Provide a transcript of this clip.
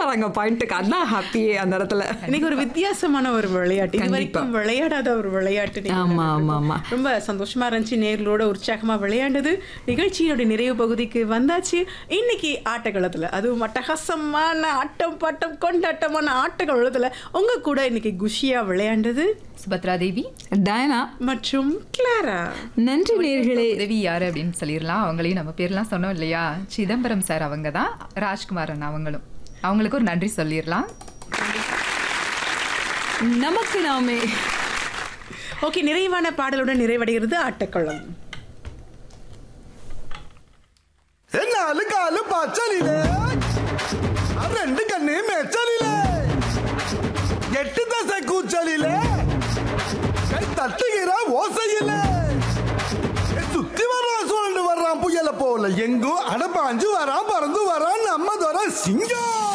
கொடுத்துறாங்க பாயிண்ட்டுக்கு அதான் ஹாப்பியே அந்த இடத்துல இன்னைக்கு ஒரு வித்தியாசமான ஒரு விளையாட்டு இது கண்டிப்பா. வரைக்கும் விளையாடாத ஒரு விளையாட்டு நீங்க ஆமா, ஆமா, விளையாடிருக்கோம். ஆமா. ரொம்ப சந்தோஷமா இருந்துச்சு நேர்களோட உற்சாகமா விளையாண்டது நிகழ்ச்சியோட நிறைவு பகுதிக்கு வந்தாச்சு இன்னைக்கு ஆட்டக்களத்துல அதுவும் அட்டகாசமான ஆட்டம் பாட்டம் கொண்டாட்டமான ஆட்டக்களத்துல உங்க கூட இன்னைக்கு குஷியா விளையாண்டது சுபத்ரா தேவி டயனா மற்றும் கிளாரா நன்றி நேர்களே உதவி யாரு அப்படின்னு சொல்லிடலாம் அவங்களையும் நம்ம பேர்லாம் சொன்னோம் இல்லையா சிதம்பரம் சார் அவங்க தான் ராஜ்குமாரன் அவங்களும் அவங்களுக்கு ஒரு நன்றி சொல்லிடலாம் நமக்கு நாமே ஓகே நிறைவான பாடலுடன் நிறைவடைகிறது ஆட்டக்களம் നാല് കാല് പച്ചലില് ആ രണ്ട് കണ്ണ് മെച്ചലില് എട്ട് ദശ കൂച്ചലില് കൈ തട്ടുകിற ஓசையில சுத்தி வர்றான் சுழண்டு வர்றான் புயல போல எங்கும் அடப்பாஞ்சு வரான் பறந்து வரான் நம்ம துறை சிங்கம்